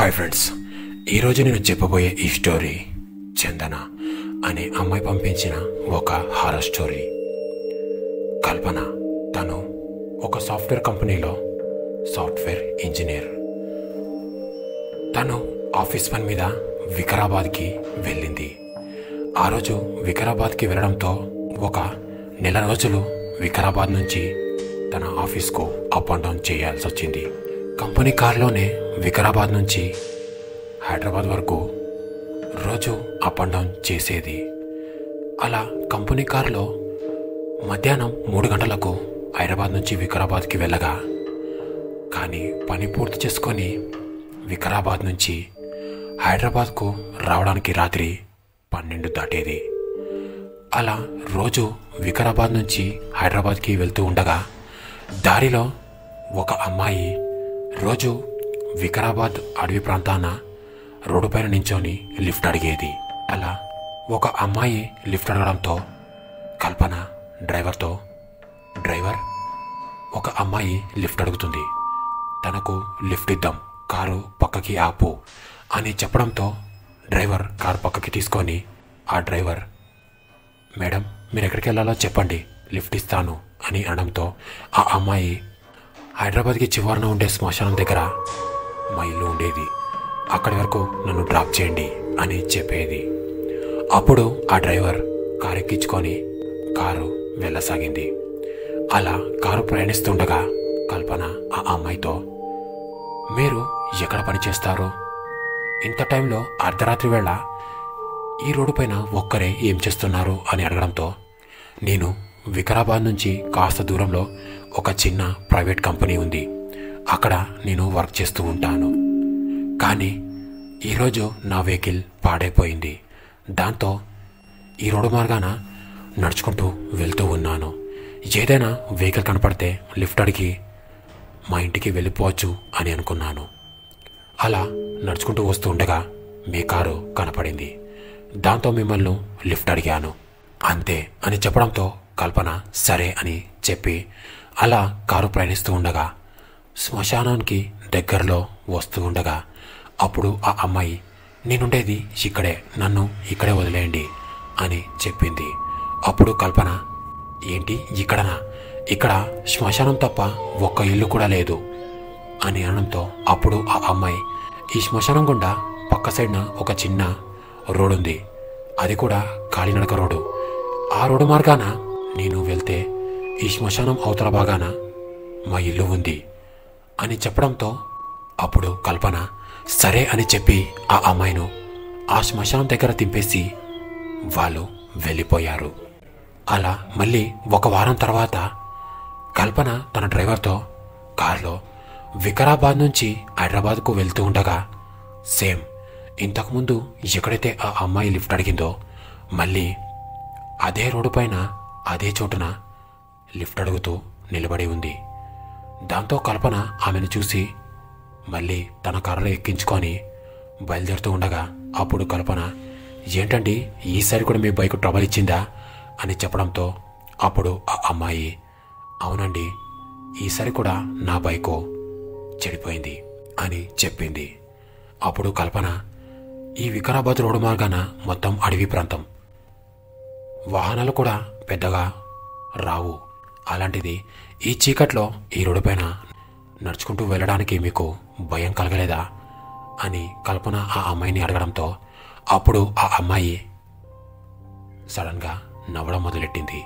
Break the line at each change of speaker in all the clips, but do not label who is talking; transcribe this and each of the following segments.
hi friends ఈరోజు నేను చెప్పబోయే ఈ స్టోరీ చందన అనే అమ్మాయి పంపించిన ఒక హారర్ స్టోరీ కల్పన తను ఒక సాఫ్ట్వేర్ కంపెనీలో సాఫ్ట్వేర్ ఇంజనీర్ తను ఆఫీస్ పని మీద వికారాబాద్కి వెళ్ళింది ఆ రోజు వికారాబాద్కి వెళ్ళడంతో ఒక నెల రోజులు వికారాబాద్ నుంచి తన ఆఫీస్కు అప్ అండ్ డౌన్ చేయాల్సి వచ్చింది కంపెనీ కార్లోనే వికారాబాద్ నుంచి హైదరాబాద్ వరకు రోజు అప్ అండ్ డౌన్ చేసేది అలా కంపెనీ కారులో మధ్యాహ్నం మూడు గంటలకు హైదరాబాద్ నుంచి వికారాబాద్కి వెళ్ళగా కానీ పని పూర్తి చేసుకొని వికారాబాద్ నుంచి హైదరాబాద్కు రావడానికి రాత్రి పన్నెండు దాటేది అలా రోజు వికారాబాద్ నుంచి హైదరాబాద్కి వెళ్తూ ఉండగా దారిలో ఒక అమ్మాయి రోజు వికారాబాద్ అడవి ప్రాంతాన రోడ్డుపైన నించొని లిఫ్ట్ అడిగేది అలా ఒక అమ్మాయి లిఫ్ట్ అడగడంతో కల్పన డ్రైవర్తో డ్రైవర్ ఒక అమ్మాయి లిఫ్ట్ అడుగుతుంది తనకు లిఫ్ట్ ఇద్దాం కారు పక్కకి ఆపు అని చెప్పడంతో డ్రైవర్ కారు పక్కకి తీసుకొని ఆ డ్రైవర్ మేడం మీరు ఎక్కడికి వెళ్ళాలో చెప్పండి లిఫ్ట్ ఇస్తాను అని అనడంతో ఆ అమ్మాయి హైదరాబాద్కి చివరన ఉండే శ్మశానం దగ్గర మా ఇల్లు ఉండేది అక్కడి వరకు నన్ను డ్రాప్ చేయండి అని చెప్పేది అప్పుడు ఆ డ్రైవర్ కారు ఎక్కించుకొని కారు వెళ్ళసాగింది అలా కారు ప్రయాణిస్తుండగా కల్పన ఆ అమ్మాయితో మీరు ఎక్కడ పని చేస్తారు ఇంత టైంలో అర్ధరాత్రి వేళ ఈ రోడ్డు పైన ఒక్కరే ఏం చేస్తున్నారు అని అడగడంతో నేను వికారాబాద్ నుంచి కాస్త దూరంలో ఒక చిన్న ప్రైవేట్ కంపెనీ ఉంది అక్కడ నేను వర్క్ చేస్తూ ఉంటాను కానీ ఈరోజు నా వెహికల్ పాడైపోయింది దాంతో ఈ రోడ్డు మార్గాన నడుచుకుంటూ వెళ్తూ ఉన్నాను ఏదైనా వెహికల్ కనపడితే లిఫ్ట్ అడిగి మా ఇంటికి వెళ్ళిపోవచ్చు అని అనుకున్నాను అలా నడుచుకుంటూ వస్తూ ఉండగా మీ కారు కనపడింది దాంతో మిమ్మల్ని లిఫ్ట్ అడిగాను అంతే అని చెప్పడంతో కల్పన సరే అని చెప్పి అలా కారు ప్రయాణిస్తూ ఉండగా శ్మశానానికి దగ్గరలో వస్తూ ఉండగా అప్పుడు ఆ అమ్మాయి నేనుండేది ఇక్కడే నన్ను ఇక్కడే వదిలేయండి అని చెప్పింది అప్పుడు కల్పన ఏంటి ఇక్కడనా ఇక్కడ శ్మశానం తప్ప ఒక్క ఇల్లు కూడా లేదు అని అనడంతో అప్పుడు ఆ అమ్మాయి ఈ శ్మశానం గుండా పక్క సైడ్న ఒక చిన్న రోడ్ ఉంది అది కూడా కాలినడక రోడ్డు ఆ రోడ్డు మార్గాన నేను వెళ్తే ఈ శ్మశానం అవతల భాగాన మా ఇల్లు ఉంది అని చెప్పడంతో అప్పుడు కల్పన సరే అని చెప్పి ఆ అమ్మాయిను ఆ శ్మశానం దగ్గర తింపేసి వాళ్ళు వెళ్ళిపోయారు అలా మళ్ళీ ఒక వారం తర్వాత కల్పన తన డ్రైవర్తో కారులో వికారాబాద్ నుంచి హైదరాబాద్కు వెళ్తూ ఉండగా సేమ్ ఇంతకుముందు ఎక్కడైతే ఆ అమ్మాయి లిఫ్ట్ అడిగిందో మళ్ళీ అదే రోడ్డు పైన అదే చోటున లిఫ్ట్ అడుగుతూ నిలబడి ఉంది దాంతో కల్పన ఆమెను చూసి మళ్ళీ తన కారులో ఎక్కించుకొని బయలుదేరుతూ ఉండగా అప్పుడు కల్పన ఏంటండి ఈసారి కూడా మీ బైక్ ట్రబుల్ ఇచ్చిందా అని చెప్పడంతో అప్పుడు ఆ అమ్మాయి అవునండి ఈసారి కూడా నా బైకు చెడిపోయింది అని చెప్పింది అప్పుడు కల్పన ఈ వికారాబాద్ రోడ్డు మార్గాన మొత్తం అడవి ప్రాంతం వాహనాలు కూడా పెద్దగా రావు అలాంటిది ఈ చీకట్లో ఈ రోడ్డు పైన నడుచుకుంటూ వెళ్ళడానికి మీకు భయం కలగలేదా అని కల్పన ఆ అమ్మాయిని అడగడంతో అప్పుడు ఆ అమ్మాయి సడన్గా నవ్వడం మొదలెట్టింది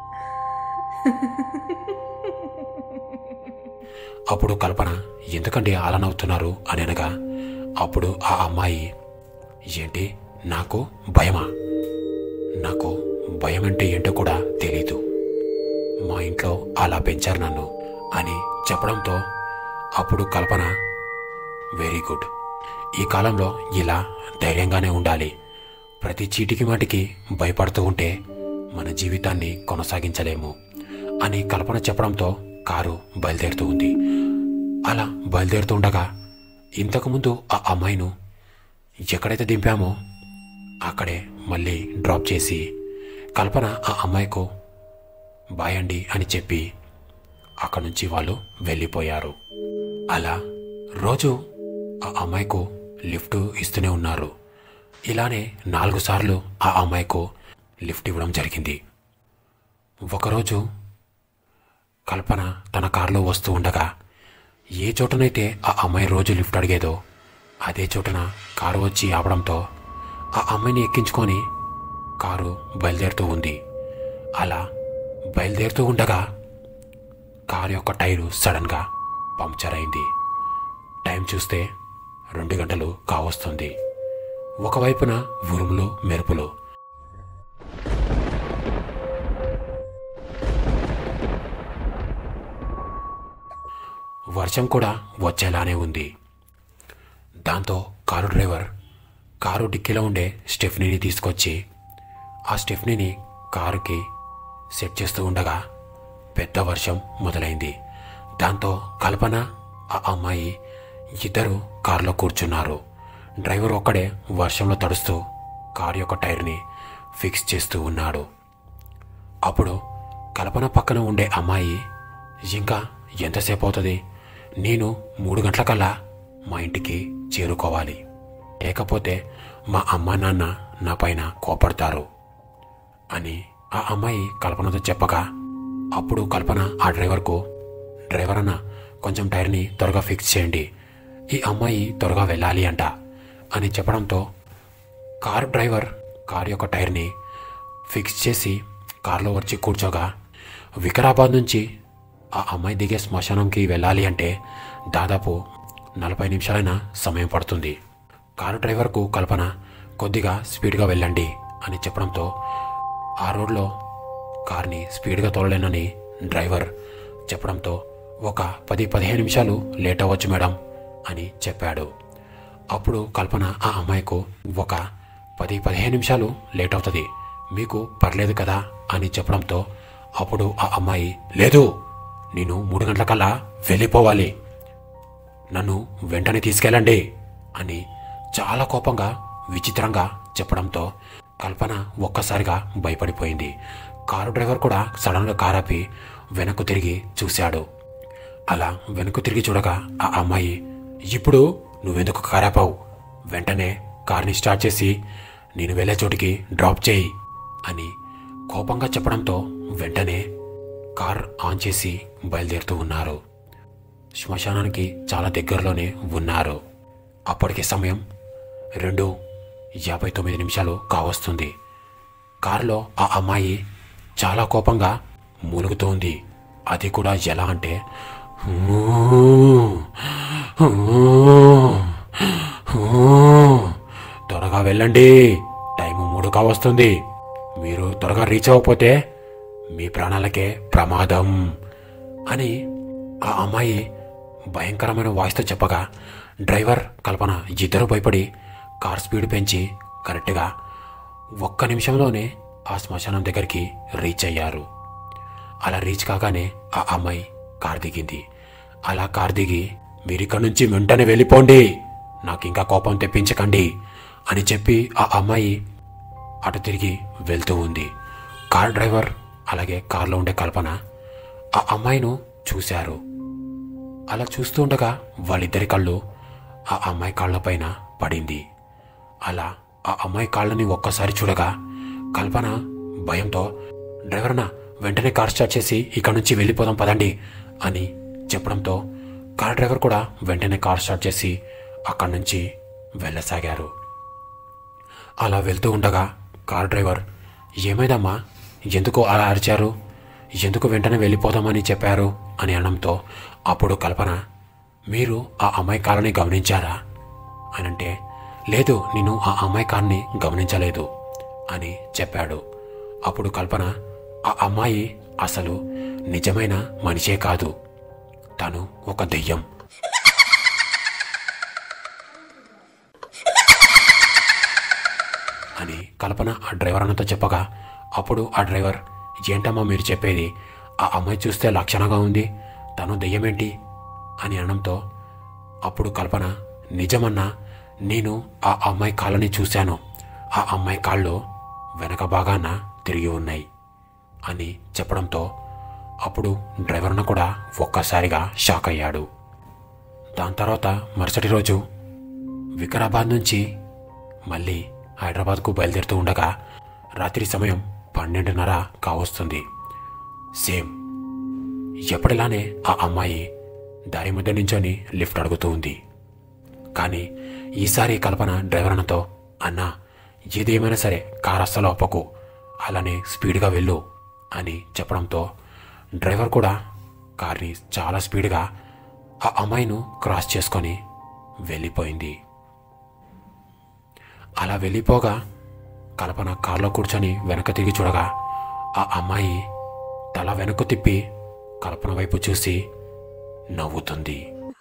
అప్పుడు కల్పన ఎందుకండి అలా నవ్వుతున్నారు అని అనగా అప్పుడు ఆ అమ్మాయి ఏంటి నాకు భయమా నాకు భయం అంటే ఏంటో కూడా తెలీదు మా ఇంట్లో అలా పెంచారు నన్ను అని చెప్పడంతో అప్పుడు కల్పన వెరీ గుడ్ ఈ కాలంలో ఇలా ధైర్యంగానే ఉండాలి ప్రతి చీటికి మాటికి భయపడుతూ ఉంటే మన జీవితాన్ని కొనసాగించలేము అని కల్పన చెప్పడంతో కారు బయలుదేరుతూ ఉంది అలా బయలుదేరుతూ ఉండగా ఇంతకుముందు ఆ అమ్మాయిను ఎక్కడైతే దింపామో అక్కడే మళ్ళీ డ్రాప్ చేసి కల్పన ఆ అమ్మాయికు బాయ్ అండి అని చెప్పి అక్కడి నుంచి వాళ్ళు వెళ్ళిపోయారు అలా రోజు ఆ అమ్మాయికు లిఫ్ట్ ఇస్తూనే ఉన్నారు ఇలానే నాలుగు సార్లు ఆ అమ్మాయికు లిఫ్ట్ ఇవ్వడం జరిగింది ఒకరోజు కల్పన తన కారులో వస్తూ ఉండగా ఏ చోటనైతే ఆ అమ్మాయి రోజు లిఫ్ట్ అడిగేదో అదే చోటన కారు వచ్చి ఆపడంతో ఆ అమ్మాయిని ఎక్కించుకొని కారు బయలుదేరుతూ ఉంది అలా బయలుదేరుతూ ఉండగా కారు యొక్క టైరు సడన్గా పంక్చర్ అయింది టైం చూస్తే రెండు గంటలు కావస్తుంది ఒకవైపున ఉరుములు మెరుపులు వర్షం కూడా వచ్చేలానే ఉంది దాంతో కారు డ్రైవర్ కారు డిక్కీలో ఉండే స్టెఫ్నీని తీసుకొచ్చి ఆ స్టెఫ్నీని కారుకి సెట్ చేస్తూ ఉండగా పెద్ద వర్షం మొదలైంది దాంతో కల్పన ఆ అమ్మాయి ఇద్దరు కారులో కూర్చున్నారు డ్రైవర్ ఒక్కడే వర్షంలో తడుస్తూ కారు యొక్క టైర్ని ఫిక్స్ చేస్తూ ఉన్నాడు అప్పుడు కల్పన పక్కన ఉండే అమ్మాయి ఇంకా ఎంతసేపు అవుతుంది నేను మూడు గంటలకల్లా మా ఇంటికి చేరుకోవాలి లేకపోతే మా అమ్మ నాన్న నా పైన కోపడతారు అని ఆ అమ్మాయి కల్పనతో చెప్పగా అప్పుడు కల్పన ఆ డ్రైవర్కు డ్రైవర్ అన్న కొంచెం టైర్ని త్వరగా ఫిక్స్ చేయండి ఈ అమ్మాయి త్వరగా వెళ్ళాలి అంట అని చెప్పడంతో కారు డ్రైవర్ కారు యొక్క టైర్ని ఫిక్స్ చేసి కారులో వచ్చి కూర్చోగా వికారాబాద్ నుంచి ఆ అమ్మాయి దిగే శ్మశానంకి వెళ్ళాలి అంటే దాదాపు నలభై నిమిషాలైన సమయం పడుతుంది కారు డ్రైవర్కు కల్పన కొద్దిగా స్పీడ్గా వెళ్ళండి అని చెప్పడంతో ఆ రోడ్లో కార్ని స్పీడ్గా తోలలేనని డ్రైవర్ చెప్పడంతో ఒక పది పదిహేను నిమిషాలు లేట్ అవ్వచ్చు మేడం అని చెప్పాడు అప్పుడు కల్పన ఆ అమ్మాయికు ఒక పది పదిహేను నిమిషాలు లేట్ అవుతుంది మీకు పర్లేదు కదా అని చెప్పడంతో అప్పుడు ఆ అమ్మాయి లేదు నేను మూడు గంటలకల్లా వెళ్ళిపోవాలి నన్ను వెంటనే తీసుకెళ్ళండి అని చాలా కోపంగా విచిత్రంగా చెప్పడంతో కల్పన ఒక్కసారిగా భయపడిపోయింది కారు డ్రైవర్ కూడా సడన్గా కారు ఆపి వెనక్కు తిరిగి చూశాడు అలా వెనక్కు తిరిగి చూడగా ఆ అమ్మాయి ఇప్పుడు నువ్వెందుకు కారాపావు వెంటనే కార్ని స్టార్ట్ చేసి నేను వెళ్ళే చోటికి డ్రాప్ చేయి అని కోపంగా చెప్పడంతో వెంటనే కార్ ఆన్ చేసి బయలుదేరుతూ ఉన్నారు శ్మశానానికి చాలా దగ్గరలోనే ఉన్నారు అప్పటికి సమయం రెండు యాభై తొమ్మిది నిమిషాలు కావస్తుంది కారులో ఆ అమ్మాయి చాలా కోపంగా మూలుగుతోంది అది కూడా ఎలా అంటే "ఊ, ఊ, ఊ, త్వరగా వెళ్ళండి టైం మూడు కావస్తుంది మీరు త్వరగా రీచ్ అవ్వకపోతే మీ ప్రాణాలకే ప్రమాదం అని ఆ అమ్మాయి భయంకరమైన వాయిస్తో చెప్పగా డ్రైవర్ కల్పన ఇద్దరు భయపడి కార్ స్పీడ్ పెంచి కరెక్ట్గా ఒక్క నిమిషంలోనే ఆ శ్మశానం దగ్గరికి రీచ్ అయ్యారు అలా రీచ్ కాగానే ఆ అమ్మాయి కార్ దిగింది అలా కార్ దిగి మీరిక్కడి నుంచి వెంటనే వెళ్ళిపోండి నాకు ఇంకా కోపం తెప్పించకండి అని చెప్పి ఆ అమ్మాయి అటు తిరిగి వెళ్తూ ఉంది కార్ డ్రైవర్ అలాగే కార్లో ఉండే కల్పన ఆ అమ్మాయిను చూశారు అలా చూస్తూ ఉండగా వాళ్ళిద్దరి కళ్ళు ఆ అమ్మాయి కాళ్ళపైన పడింది అలా ఆ అమ్మాయి కాళ్ళని ఒక్కసారి చూడగా కల్పన భయంతో డ్రైవర్న వెంటనే కార్ స్టార్ట్ చేసి ఇక్కడ నుంచి వెళ్ళిపోదాం పదండి అని చెప్పడంతో కార్ డ్రైవర్ కూడా వెంటనే కార్ స్టార్ట్ చేసి అక్కడి నుంచి వెళ్ళసాగారు అలా వెళ్తూ ఉండగా కార్ డ్రైవర్ ఏమైందమ్మా ఎందుకు అలా అరిచారు ఎందుకు వెంటనే వెళ్ళిపోదామని చెప్పారు అని అనడంతో అప్పుడు కల్పన మీరు ఆ అమ్మాయి కారుని గమనించారా అని అంటే లేదు నేను ఆ అమ్మాయి కారుని గమనించలేదు అని చెప్పాడు అప్పుడు కల్పన ఆ అమ్మాయి అసలు నిజమైన మనిషే కాదు తను ఒక దెయ్యం అని కల్పన ఆ డ్రైవర్ అన్నతో చెప్పగా అప్పుడు ఆ డ్రైవర్ ఏంటమ్మా మీరు చెప్పేది ఆ అమ్మాయి చూస్తే లక్షణంగా ఉంది తను దెయ్యమేంటి అని అనడంతో అప్పుడు కల్పన నిజమన్నా నేను ఆ అమ్మాయి కాళ్ళని చూశాను ఆ అమ్మాయి కాళ్ళు వెనక భాగాన తిరిగి ఉన్నాయి అని చెప్పడంతో అప్పుడు డ్రైవర్న కూడా ఒక్కసారిగా షాక్ అయ్యాడు దాని తర్వాత మరుసటి రోజు వికారాబాద్ నుంచి మళ్ళీ హైదరాబాద్కు బయలుదేరుతూ ఉండగా రాత్రి సమయం పన్నెండున్నర కావస్తుంది సేమ్ ఎప్పటిలానే ఆ అమ్మాయి దారి మధ్య నించొని లిఫ్ట్ అడుగుతూ ఉంది కానీ ఈసారి కల్పన డ్రైవర్ అన్నతో అన్నా ఏదేమైనా సరే కార్ అస్సలు అప్పకు అలానే స్పీడ్గా వెళ్ళు అని చెప్పడంతో డ్రైవర్ కూడా కార్ని చాలా స్పీడ్గా ఆ అమ్మాయిను క్రాస్ చేసుకొని వెళ్ళిపోయింది అలా వెళ్ళిపోగా కల్పన కారులో కూర్చొని వెనక తిరిగి చూడగా ఆ అమ్మాయి తల వెనక్కు తిప్పి కల్పన వైపు చూసి నవ్వుతుంది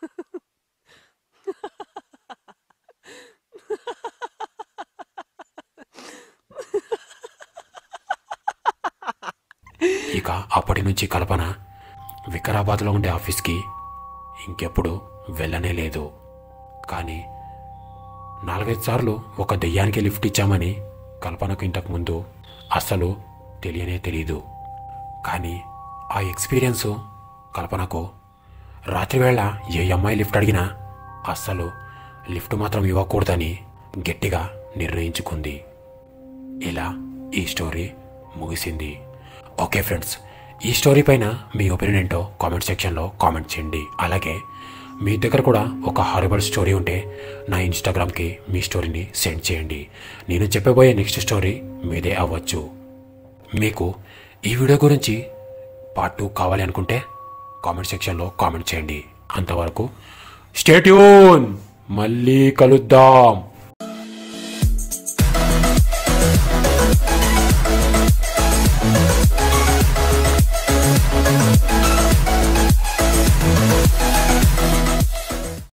ఇక అప్పటి నుంచి కల్పన వికారాబాద్లో ఉండే ఆఫీస్కి ఇంకెప్పుడు వెళ్ళనే లేదు కానీ నాలుగైదు సార్లు ఒక దెయ్యానికి లిఫ్ట్ ఇచ్చామని కల్పనకు ఇంతకు ముందు అస్సలు తెలియనే తెలియదు కానీ ఆ ఎక్స్పీరియన్స్ కల్పనకు రాత్రివేళ ఏ అమ్మాయి లిఫ్ట్ అడిగినా అస్సలు లిఫ్ట్ మాత్రం ఇవ్వకూడదని గట్టిగా నిర్ణయించుకుంది ఇలా ఈ స్టోరీ ముగిసింది ఓకే ఫ్రెండ్స్ ఈ స్టోరీ పైన మీ ఒపీనియన్ ఏంటో కామెంట్ సెక్షన్లో కామెంట్ చేయండి అలాగే మీ దగ్గర కూడా ఒక హారబుల్ స్టోరీ ఉంటే నా ఇన్స్టాగ్రామ్కి మీ స్టోరీని సెండ్ చేయండి నేను చెప్పబోయే నెక్స్ట్ స్టోరీ మీదే అవ్వచ్చు మీకు ఈ వీడియో గురించి పార్ట్ టూ కావాలి అనుకుంటే కామెంట్ సెక్షన్లో కామెంట్ చేయండి అంతవరకు స్టేట్యూన్ మళ్ళీ కలుద్దాం